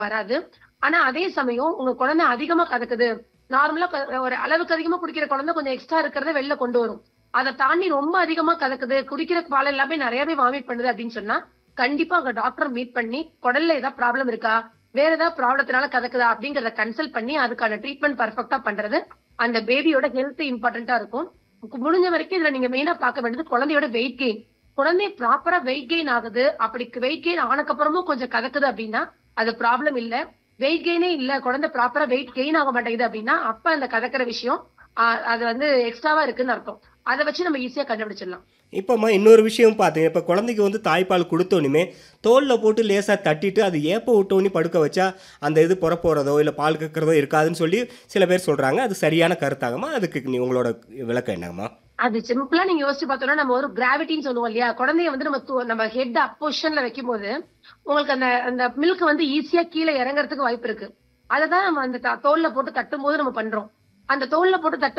வராது ஆனா அதே சமயம் உங்க குழந்தை அதிகமா கதக்குது நார்மலா ஒரு அளவுக்கு அதிகமா குடிக்கிற குழந்தை கொஞ்சம் எக்ஸ்ட்ரா இருக்கிறத வெளில கொண்டு வரும் அதை தாண்டி ரொம்ப அதிகமா கதக்குது குடிக்கிற பால் எல்லாமே நிறையவே வாமிட் பண்ணுது அப்படின்னு சொன்னா கண்டிப்பா அங்க டாக்டர் மீட் பண்ணி குடல்ல ஏதாவது ப்ராப்ளம் இருக்கா வேற ஏதாவது ப்ராப்ளத்தினால கதக்குதா அப்படிங்கறத கன்சல்ட் பண்ணி அதுக்கான ட்ரீட்மெண்ட் பர்ஃபெக்டா பண்றது அந்த பேபியோட ஹெல்த் இம்பார்ட்டன்டா இருக்கும் முடிஞ்ச வரைக்கும் இதுல நீங்க மெயினா பார்க்க வேண்டியது குழந்தையோட வெயிட் கெயின் குழந்தை ப்ராப்பரா வெயிட் கெயின் ஆகுது அப்படி வெயிட் கெயின் ஆனக்கப்புறமும் கொஞ்சம் கதக்குது அப்படின்னா அது ப்ராப்ளம் இல்ல வெயிட் கெயினே இல்ல குழந்தை ப்ராப்பரா வெயிட் கெயின் ஆக மாட்டேங்குது அப்படின்னா அப்ப அந்த கதக்கிற விஷயம் ஆஹ் அது வந்து எக்ஸ்ட்ராவா இருக்குன்னு அர்த்தம் அதை வச்சு நம்ம ஈஸியா கண்டுபிடிச்சிடலாம் இப்போம்மா இன்னொரு விஷயம் பார்த்தீங்க இப்போ குழந்தைக்கு வந்து தாய்ப்பால் கொடுத்தோன்னுமே தோலில் போட்டு லேசாக தட்டிட்டு அது ஏப்ப விட்டோன்னே படுக்க வச்சா அந்த இது புற போகிறதோ இல்லை பால் கக்கிறதோ இருக்காதுன்னு சொல்லி சில பேர் சொல்கிறாங்க அது சரியான கருத்தாகம்மா அதுக்கு நீ உங்களோட விளக்கம் என்னங்கம்மா அது சிம்பிளா நீங்க யோசிச்சு பார்த்தோம்னா நம்ம ஒரு கிராவிட்டின்னு சொல்லுவோம் இல்லையா குழந்தைய வந்து நம்ம தூ- நம்ம ஹெட் அப் பொசிஷன்ல வைக்கும் போது உங்களுக்கு அந்த அந்த மில்க் வந்து ஈஸியா கீழே இறங்குறதுக்கு வாய்ப்பு இருக்கு அதை தான் நம்ம அந்த த- தோல்ல போட்டு தட்டும் போது நம்ம பண்றோம் அந்த தோல்ல போட்டு தட்டும்